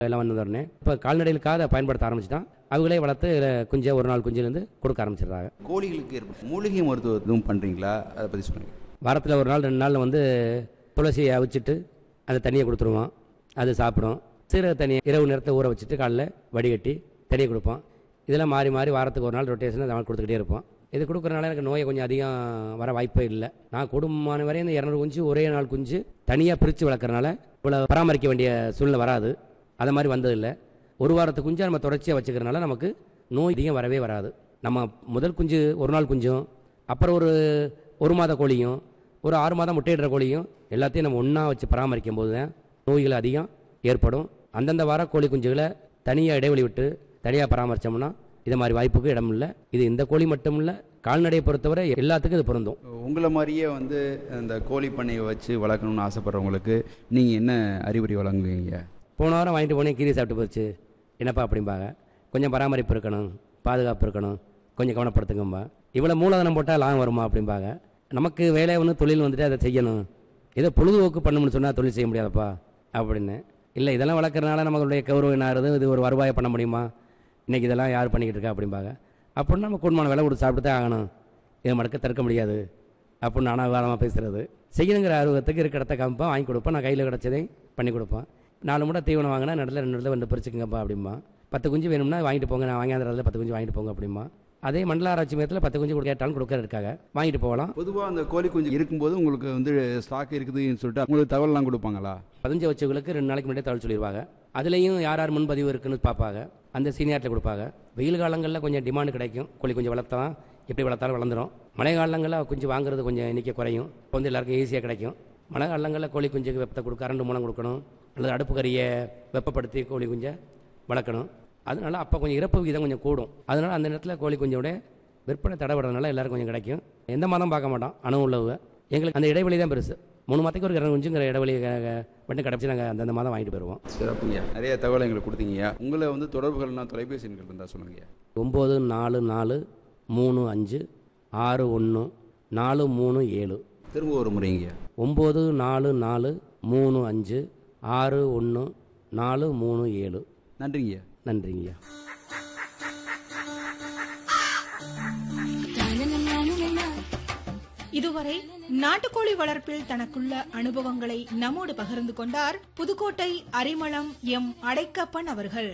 எல்லாம் வந்த உடனே இப்போ கால்நடைகளுக்காக அதை பயன்படுத்த ஆரம்பிச்சிட்டான் அவங்களே வளர்த்து இதில் குஞ்சை ஒரு நாள் குஞ்சிலேருந்து கொடுக்க ஆரம்பிச்சிடுறாங்க கோழிகளுக்கு ஏற்ப மூலிகை மருத்துவம் எதுவும் பண்ணுறீங்களா அதை பற்றி சொல்லுங்கள் வாரத்தில் ஒரு நாள் ரெண்டு நாளில் வந்து துளசியை அவிச்சிட்டு அந்த தண்ணியை கொடுத்துருவோம் அது சாப்பிடும் சீரக தண்ணியை இரவு நேரத்தை ஊற வச்சுட்டு காலைல வடிகட்டி தண்ணியை கொடுப்போம் இதெல்லாம் மாறி மாறி வாரத்துக்கு ஒரு நாள் ரொட்டேஷன் அதை கொடுத்துக்கிட்டே இருப்போம் இது கொடுக்குறனால எனக்கு நோயை கொஞ்சம் அதிகம் வர வாய்ப்பே இல்லை நான் குடும்பமான வரையும் இந்த இரநூறு குஞ்சு ஒரே நாள் குஞ்சு தனியாக பிரித்து வளர்க்குறனால இவ்வளோ பராமரிக்க வேண்டிய சூழ்நிலை வராது அது மாதிரி வந்ததில்லை ஒரு வாரத்து குஞ்சை நம்ம தொடர்ச்சியாக வச்சுக்கிறனால நமக்கு நோய் அதிகம் வரவே வராது நம்ம முதல் குஞ்சு ஒரு நாள் குஞ்சும் அப்புறம் ஒரு ஒரு மாத கோழியும் ஒரு ஆறு மாதம் முட்டையிடுற கோழியும் எல்லாத்தையும் நம்ம ஒன்றா வச்சு பராமரிக்கும் போது தான் நோய்கள் அதிகம் ஏற்படும் அந்தந்த வார கோழி குஞ்சுகளை தனியாக இடைவெளி விட்டு தனியாக பராமரித்தோம்னா இது மாதிரி வாய்ப்புக்கு இடம் இல்லை இது இந்த கோழி மட்டும் இல்லை கால்நடையை பொறுத்தவரை எல்லாத்துக்கும் இது பொருந்தும் உங்களை மாதிரியே வந்து இந்த கோழி பண்ணையை வச்சு வளர்க்கணும்னு ஆசைப்படுறவங்களுக்கு நீங்கள் என்ன அறிவுரை வழங்குவீங்க போன வாரம் வாங்கிட்டு போனேன் கீரி சாப்பிட்டு போச்சு என்னப்பா அப்படிம்பாங்க கொஞ்சம் பராமரிப்பு இருக்கணும் பாதுகாப்பு இருக்கணும் கொஞ்சம் கவனப்படுத்துங்கம்பா இவ்வளோ மூலதனம் போட்டால் லாபம் வருமா அப்படிம்பாங்க நமக்கு வேலை ஒன்று தொழில் வந்துட்டு அதை செய்யணும் ஏதோ பொழுதுபோக்கு பண்ணணும்னு சொன்னால் தொழில் செய்ய முடியாதப்பா அப்படின்னு இல்லை இதெல்லாம் வளர்க்குறனால நம்மளுடைய கௌரவம் என்ன ஆகுது இது ஒரு வருவாயை பண்ண முடியுமா இன்றைக்கி இதெல்லாம் யார் பண்ணிக்கிட்டு இருக்கா அப்படிம்பாங்க அப்படின்னு நம்ம குடும்பமான விலை கொடுத்து சாப்பிட்டு தான் ஆகணும் இதை மடக்க தடுக்க முடியாது அப்படின்னு அனாகாரமாக பேசுகிறது செய்யணுங்கிற ஆர்வத்துக்கு இருக்க இடத்த காமிப்பேன் வாங்கி கொடுப்பேன் நான் கையில் கிடச்சதையும் பண்ணி கொடுப்பேன் நாலு மூட்டை தீவனம் வாங்கினா நடுவில் ரெண்டு இடத்துல ரெண்டு பிரிச்சுக்கங்கப்பா அப்படிம்பா பத்து குஞ்சு வேணும்னா வாங்கிட்டு போங்க நான் வாங்கியாந்திரத்தில் பத்து குஞ்சு வாங்கிட்டு போங்க அப்படிம்பா அதே மண்டல ஆராய்ச்சி மையத்தில் பத்து குஞ்சு கொடுக்க கேட்டாலும் கொடுக்க இருக்காங்க வாங்கிட்டு போகலாம் பொதுவாக அந்த கோழி குஞ்சு இருக்கும்போது உங்களுக்கு வந்து ஸ்டாக் இருக்குதுன்னு சொல்லிட்டு உங்களுக்கு தகவல்லாம் கொடுப்பாங்களா பதினஞ்சு வச்சவங்களுக்கு ரெண்டு நாளைக்கு முன்னாடியே தகவல் சொல்லிடுவாங்க அதுலேயும் யார் யார் முன்பதிவு இருக்குன்னு பார்ப்பாங்க அந்த சீனியாரில் கொடுப்பாங்க வெயில் காலங்களில் கொஞ்சம் டிமாண்ட் கிடைக்கும் கோழி கொஞ்சம் வளர்த்தா எப்படி வளர்த்தாலும் வளர்ந்துரும் மழை காலங்களில் கொஞ்சம் வாங்குறது கொஞ்சம் எண்ணிக்கை குறையும் இப்போ வந்து எல்லாருக்கும் ஈஸியாக கிடைக்கும் மழை காலங்களில் கோழி குஞ்சுக்கு வெப்பத்தை கொடுக்க கரண்ட் மூலம் கொடுக்கணும் அல்லது அடுப்பு கறியை வெப்பப்படுத்தி கோழி குஞ்சை வளர்க்கணும் அதனால அப்போ கொஞ்சம் இறப்பு விகிதம் கொஞ்சம் கூடும் அதனால அந்த நேரத்தில் கோழி குஞ்சோட விற்பனை தடைபடுறதுனால எல்லாரும் கொஞ்சம் கிடைக்கும் எந்த மாதம் பார்க்க மாட்டோம் அணு உள்ளவங்க எங்களுக்கு அந்த இடைவெளி தான் பெருசு மூணு மாதத்துக்கு ஒரு இரநூறு குஞ்சுங்கிற இடைவெளி அஹ், மட்டும் கிடச்சி நாங்கள் அந்தந்த மாதம் வாங்கிட்டு போயிடுவோம் சிறப்புங்க நிறைய தகவல் எங்களுக்கு கொடுத்தீங்க உங்களை வந்து தொடர்புகள்னா தொலைபேசி எண்கள் இருந்தால் சொல்லுங்க ஒம்பது நாலு நாலு மூணு அஞ்சு ஆறு ஒன்று நாலு மூணு ஏழு திரும்ப ஒரு முறைங்க ஒம்பது நாலு நாலு மூணு அஞ்சு ஆறு ஒன்று நாலு மூணு ஏழு நன்றிங்க நன்றிங்கய்யா இதுவரை நாட்டுக்கோழி வளர்ப்பில் தனக்குள்ள அனுபவங்களை நம்மோடு பகிர்ந்து கொண்டார் புதுக்கோட்டை அரிமளம் எம் அடைக்கப்பன் அவர்கள்